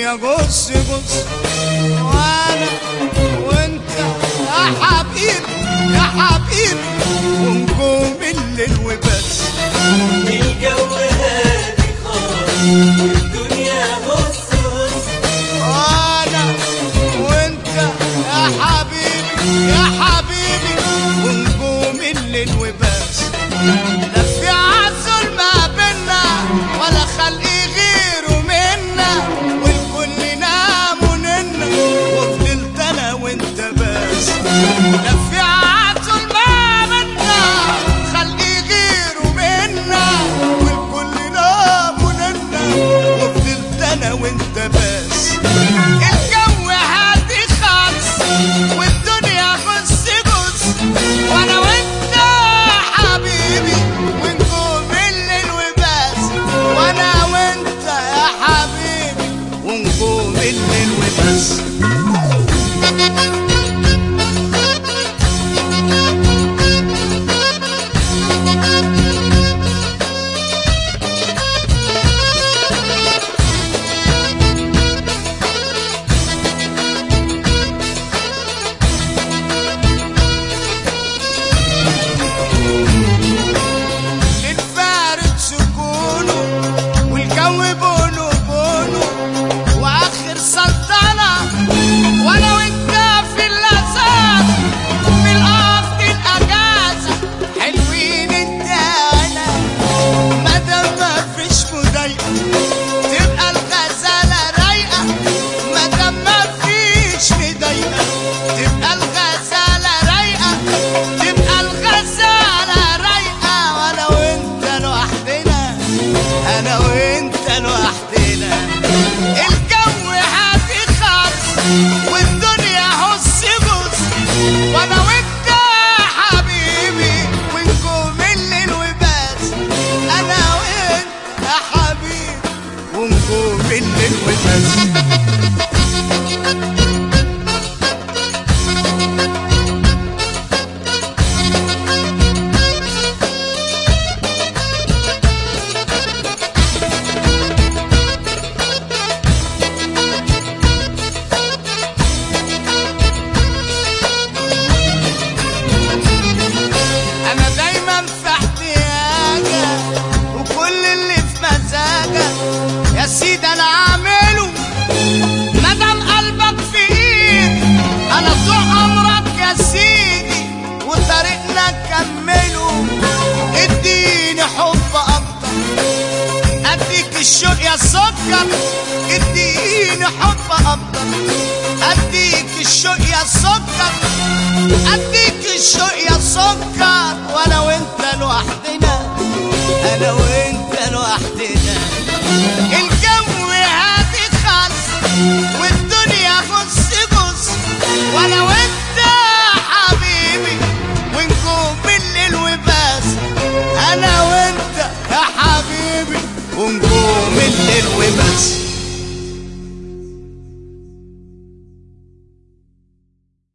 والدنيا قص قص وانا وانت يا حبيبي يا حبيبي ونقوم الليل وبس الجو هادي خالص والدنيا هص هص انا وانت يا حبيبي يا حبيبي ونقوم الليل وبس لا في عسل ما بينا ولا خلق غيره منا والكل نام وننا وفضلت انا وانت بس لا في عسل ما بينا خلق غيره منا والكل نام وننا وفضلت انا وانت بس الجو هادي خالص والدنيا غص غص وانا وانت حبيبي ونقوم الليل وبس وانا وانت يا حبيبي ونقوم الليل وبس للفارق سكونه والجو بونو بونو واخر سلطنه وانا وانت في اللذات في القفط الاجازه حلوين انت انا مادام ما فيش مضايقه تبقى الغزاله رايقه مادام ما فيش مضايقه تبقى الغزاله رايقه تبقى الغزاله رايقه وانا وانت لوحدنا انا وانت لوحدنا الجو هادي خالص والدنيا هص بص وانا وانت حبيبي ونقوم الليل وبس انا وانت يا حبيبي ونقوم الليل وبس انا دايما في احتياجك وكل اللي في مزاجك يا سيدي انا اعمله مادام قلبك في ايدي انا طول عمرك يا سيدي وطريقنا نكمله اديني حب اكتر اديك الشوق يا سكر اديني حب اكتر اديك الشوق يا سكر اديك الشوق يا سكر وانا وانت لوحدنا انا وانت لوحدنا الجو هادي خالص والدنيا غص غص وانا وانت حبيبي ونقوم الليل وبس انا وانت يا حبيبي ونقوم الليل وبس